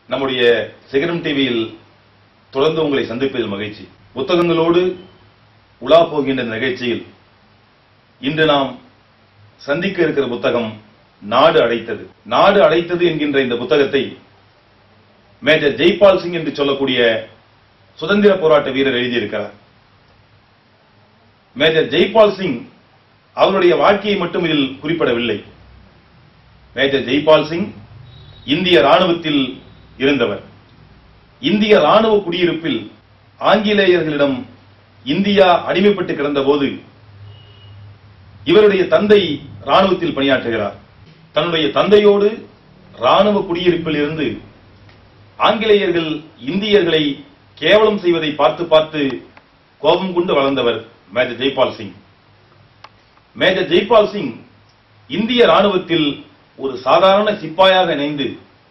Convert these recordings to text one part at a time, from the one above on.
நம்முடைய சிகரம் டிவியில் தொடர்ந்து உங்களை சந்திப்பதில் மகிழ்ச்சி புத்தகங்களோடு உலா போகின்ற இந்த நிகழ்ச்சியில் இன்று நாம் சந்திக்க இருக்கிற புத்தகம் நாடு அடைத்தது நாடு அடைத்தது என்கின்ற இந்த புத்தகத்தை மேஜர் ஜெய்பால் சிங் என்று சொல்லக்கூடிய சுதந்திர போராட்ட வீரர் எழுதியிருக்கிறார் மேஜர் ஜெய்பால் சிங் அவருடைய வாழ்க்கையை மட்டும் இதில் குறிப்பிடவில்லை மேஜர் ஜெய்பால் சிங் இந்திய ராணுவத்தில் இருந்தவர் இந்திய ராணுவ குடியிருப்பில் ஆங்கிலேயர்களிடம் இந்தியா அடிமைப்பட்டு கிடந்தபோது இவருடைய தந்தை ராணுவத்தில் பணியாற்றுகிறார் தன்னுடைய தந்தையோடு ராணுவ குடியிருப்பில் இருந்து ஆங்கிலேயர்கள் இந்தியர்களை கேவலம் செய்வதை பார்த்து பார்த்து கோபம் கொண்டு வளர்ந்தவர் மேஜர் ஜெய்பால் சிங் மேஜர் ஜெய்பால் சிங் இந்திய ராணுவத்தில் ஒரு சாதாரண சிப்பாயாக இணைந்து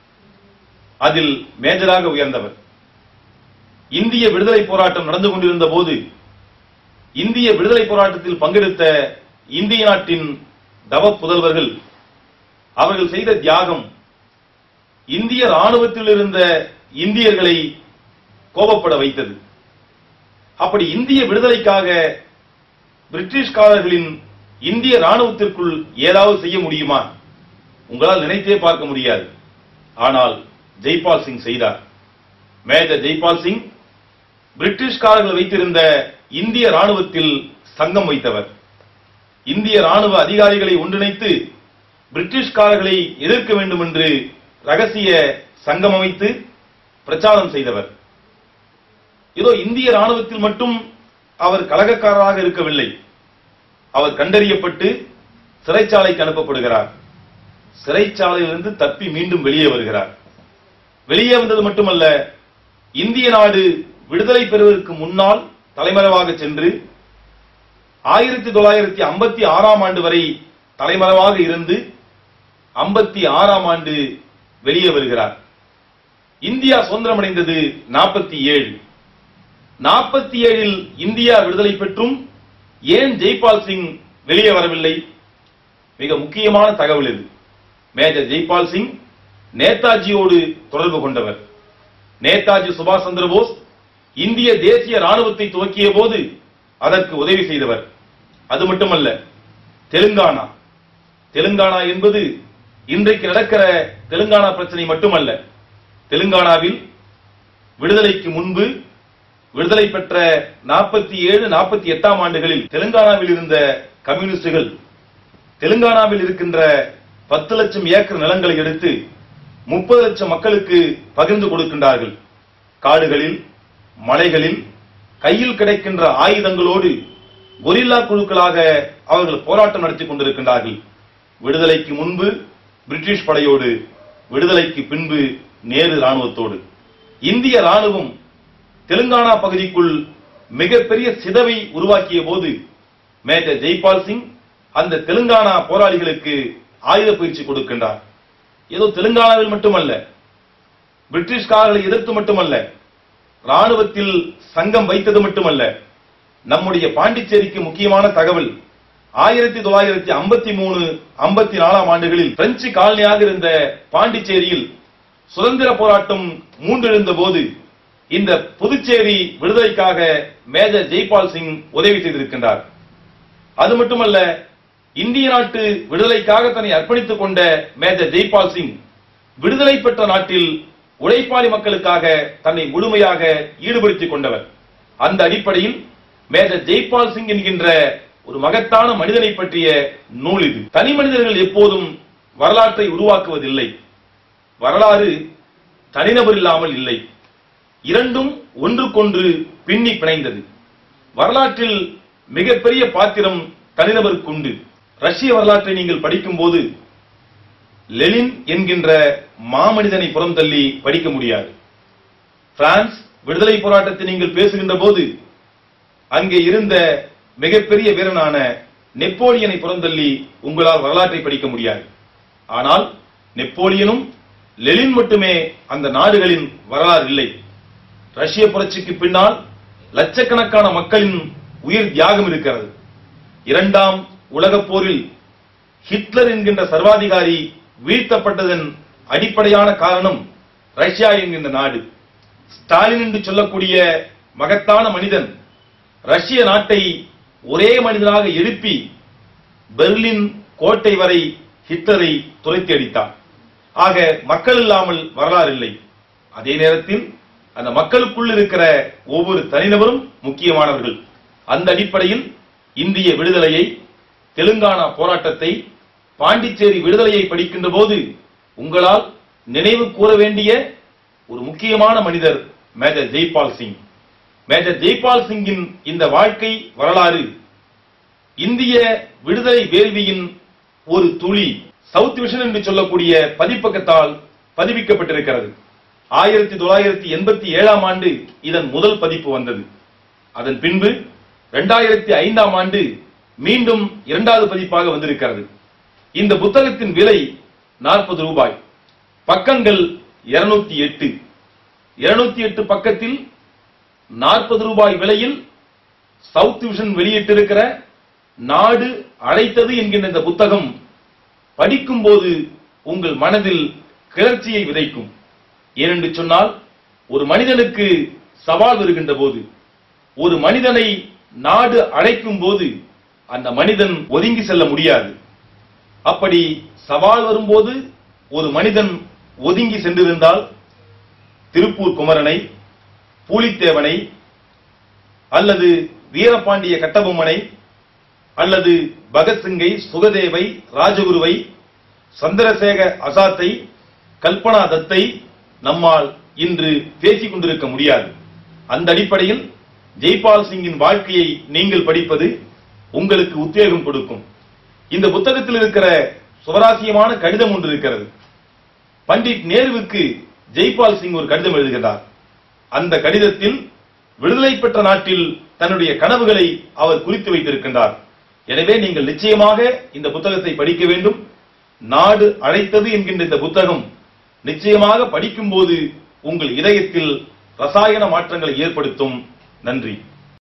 அதில் மேஜராக உயர்ந்தவர் இந்திய விடுதலை போராட்டம் நடந்து கொண்டிருந்த போது இந்திய விடுதலை போராட்டத்தில் பங்கெடுத்த இந்திய நாட்டின் தவ புதல்வர்கள் அவர்கள் செய்த தியாகம் இந்திய ராணுவத்தில் இருந்த இந்தியர்களை கோபப்பட வைத்தது அப்படி இந்திய விடுதலைக்காக பிரிட்டிஷ்காரர்களின் இந்திய ராணுவத்திற்குள் ஏதாவது செய்ய முடியுமா உங்களால் நினைத்தே பார்க்க முடியாது ஆனால் ஜெய்பால் சிங் செய்தார் மேஜர் ஜெய்பால் சிங் பிரிட்டிஷ்காரர்கள் வைத்திருந்த இந்திய ராணுவத்தில் சங்கம் வைத்தவர் இந்திய ராணுவ அதிகாரிகளை ஒன்றிணைத்து பிரிட்டிஷ்காரர்களை எதிர்க்க வேண்டும் என்று ரகசிய சங்கம் அமைத்து பிரச்சாரம் செய்தவர் ஏதோ இந்திய ராணுவத்தில் மட்டும் அவர் கலகக்காரராக இருக்கவில்லை அவர் கண்டறியப்பட்டு சிறைச்சாலைக்கு அனுப்பப்படுகிறார் சிறைச்சாலையிலிருந்து தப்பி மீண்டும் வெளியே வருகிறார் வெளியே வந்தது மட்டுமல்ல இந்திய நாடு விடுதலை பெறுவதற்கு முன்னால் தலைமறைவாக சென்று ஆயிரத்தி தொள்ளாயிரத்தி ஐம்பத்தி ஆறாம் ஆண்டு வரை தலைமறைவாக இருந்து ஐம்பத்தி ஆறாம் ஆண்டு வெளியே வருகிறார் இந்தியா சுதந்திரம் அடைந்தது நாற்பத்தி ஏழு நாற்பத்தி ஏழில் இந்தியா விடுதலை பெற்றும் ஏன் ஜெய்பால் சிங் வெளியே வரவில்லை மிக முக்கியமான தகவல் இது மேஜர் ஜெய்பால் சிங் நேதாஜியோடு தொடர்பு கொண்டவர் நேதாஜி சுபாஷ் சந்திர போஸ் இந்திய தேசிய ராணுவத்தை துவக்கிய போது அதற்கு உதவி செய்தவர் அது மட்டுமல்ல தெலுங்கானா தெலுங்கானா என்பது இன்றைக்கு நடக்கிற தெலுங்கானா பிரச்சனை மட்டுமல்ல தெலுங்கானாவில் விடுதலைக்கு முன்பு விடுதலை பெற்ற நாற்பத்தி ஏழு நாற்பத்தி எட்டாம் ஆண்டுகளில் தெலுங்கானாவில் இருந்த கம்யூனிஸ்டுகள் தெலுங்கானாவில் இருக்கின்ற பத்து லட்சம் ஏக்கர் நிலங்களை எடுத்து முப்பது லட்சம் மக்களுக்கு பகிர்ந்து கொடுக்கின்றார்கள் காடுகளில் மலைகளில் கையில் கிடைக்கின்ற ஆயுதங்களோடு கொரில்லா குழுக்களாக அவர்கள் போராட்டம் நடத்தி கொண்டிருக்கின்றார்கள் விடுதலைக்கு முன்பு பிரிட்டிஷ் படையோடு விடுதலைக்கு பின்பு நேரு ராணுவத்தோடு இந்திய ராணுவம் தெலுங்கானா பகுதிக்குள் மிகப்பெரிய சிதவை உருவாக்கிய போது மேஜர் ஜெய்பால் சிங் அந்த தெலுங்கானா போராளிகளுக்கு ஆயுத பயிற்சி கொடுக்கின்றார் ஏதோ தெலுங்கானாவில் மட்டுமல்ல பிரிட்டிஷ்காரர்களை எதிர்த்து மட்டுமல்ல ராணுவத்தில் சங்கம் வைத்தது மட்டுமல்ல நம்முடைய பாண்டிச்சேரிக்கு முக்கியமான தகவல் ஆயிரத்தி தொள்ளாயிரத்தி ஐம்பத்தி மூணு ஐம்பத்தி நாலாம் ஆண்டுகளில் பிரெஞ்சு காலனியாக இருந்த பாண்டிச்சேரியில் சுதந்திர போராட்டம் மூன்றெழுந்த போது இந்த புதுச்சேரி விடுதலைக்காக மேஜர் ஜெய்பால் சிங் உதவி செய்திருக்கின்றார் அது மட்டுமல்ல இந்திய நாட்டு விடுதலைக்காக தன்னை அர்ப்பணித்துக் கொண்ட மேஜர் ஜெய்பால் சிங் விடுதலை பெற்ற நாட்டில் உழைப்பாளி மக்களுக்காக தன்னை முழுமையாக ஈடுபடுத்திக் கொண்டவர் அந்த அடிப்படையில் மேஜர் ஜெய்பால் சிங் என்கின்ற ஒரு மகத்தான மனிதனை பற்றிய நூல் இது தனி மனிதர்கள் எப்போதும் வரலாற்றை உருவாக்குவதில்லை வரலாறு தனிநபர் இல்லாமல் இல்லை இரண்டும் ஒன்றுக்கொன்று பின்னி பிணைந்தது வரலாற்றில் மிகப்பெரிய பாத்திரம் தனிநபருக்கு உண்டு ரஷ்ய வரலாற்றை நீங்கள் படிக்கும்போது லெனின் என்கின்ற மாமனிதனை புறம் தள்ளி படிக்க முடியாது பிரான்ஸ் விடுதலை போராட்டத்தை நீங்கள் பேசுகின்ற போது அங்கே இருந்த மிகப்பெரிய வீரனான நெப்போலியனை புறந்தள்ளி உங்களால் வரலாற்றை படிக்க முடியாது ஆனால் நெப்போலியனும் லெனின் மட்டுமே அந்த நாடுகளின் வரலாறு இல்லை ரஷ்ய புரட்சிக்கு பின்னால் லட்சக்கணக்கான மக்களின் உயிர் தியாகம் இருக்கிறது இரண்டாம் உலகப் போரில் ஹிட்லர் என்கின்ற சர்வாதிகாரி வீழ்த்தப்பட்டதன் அடிப்படையான காரணம் ரஷ்யா என்கின்ற நாடு ஸ்டாலின் என்று சொல்லக்கூடிய மகத்தான மனிதன் ரஷ்ய நாட்டை ஒரே மனிதனாக எழுப்பி பெர்லின் கோட்டை வரை ஹிட்லரை துரைத்தி அடித்தான் ஆக மக்கள் இல்லாமல் வரலாறு இல்லை அதே நேரத்தில் அந்த மக்களுக்குள் இருக்கிற ஒவ்வொரு தனிநபரும் முக்கியமானவர்கள் அந்த அடிப்படையில் இந்திய விடுதலையை தெலுங்கானா போராட்டத்தை பாண்டிச்சேரி விடுதலையை படிக்கின்ற போது உங்களால் நினைவு கூற வேண்டிய ஒரு முக்கியமான மனிதர் மேஜர் ஜெய்பால் சிங் மேஜர் ஜெய்பால் சிங்கின் இந்த வாழ்க்கை வரலாறு இந்திய விடுதலை வேள்வியின் ஒரு துளி சவுத் விஷன் என்று சொல்லக்கூடிய பதிப்பகத்தால் பதிவிக்கப்பட்டிருக்கிறது ஆயிரத்தி தொள்ளாயிரத்தி எண்பத்தி ஏழாம் ஆண்டு இதன் முதல் பதிப்பு வந்தது அதன் பின்பு இரண்டாயிரத்தி ஐந்தாம் ஆண்டு மீண்டும் இரண்டாவது பதிப்பாக வந்திருக்கிறது இந்த புத்தகத்தின் விலை நாற்பது ரூபாய் பக்கங்கள் இருநூத்தி எட்டு இருநூத்தி எட்டு பக்கத்தில் நாற்பது ரூபாய் விலையில் சவுத் விஷன் வெளியிட்டிருக்கிற நாடு அழைத்தது என்கின்ற இந்த புத்தகம் படிக்கும்போது உங்கள் மனதில் கிளர்ச்சியை விதைக்கும் ஏனென்று சொன்னால் ஒரு மனிதனுக்கு சவால் வருகின்ற போது ஒரு மனிதனை நாடு அழைக்கும் போது அந்த மனிதன் ஒதுங்கி செல்ல முடியாது அப்படி சவால் வரும்போது ஒரு மனிதன் ஒதுங்கி சென்றிருந்தால் திருப்பூர் குமரனை பூலித்தேவனை அல்லது வீரபாண்டிய கட்டபொம்மனை அல்லது பகத்சிங்கை சுகதேவை ராஜகுருவை சந்திரசேகர அசாத்தை கல்பனா தத்தை நம்மால் இன்று பேசிக் கொண்டிருக்க முடியாது அந்த அடிப்படையில் ஜெய்பால் சிங்கின் வாழ்க்கையை நீங்கள் படிப்பது உங்களுக்கு உத்வேகம் கொடுக்கும் இந்த புத்தகத்தில் இருக்கிற சுவராசியமான கடிதம் ஒன்று இருக்கிறது பண்டிட் நேருவுக்கு ஜெய்பால் சிங் ஒரு கடிதம் எழுதுகிறார் அந்த கடிதத்தில் விடுதலை பெற்ற நாட்டில் தன்னுடைய கனவுகளை அவர் குறித்து வைத்திருக்கின்றார் எனவே நீங்கள் நிச்சயமாக இந்த புத்தகத்தை படிக்க வேண்டும் நாடு அழைத்தது என்கின்ற இந்த புத்தகம் நிச்சயமாக படிக்கும்போது உங்கள் இதயத்தில் ரசாயன மாற்றங்களை ஏற்படுத்தும் நன்றி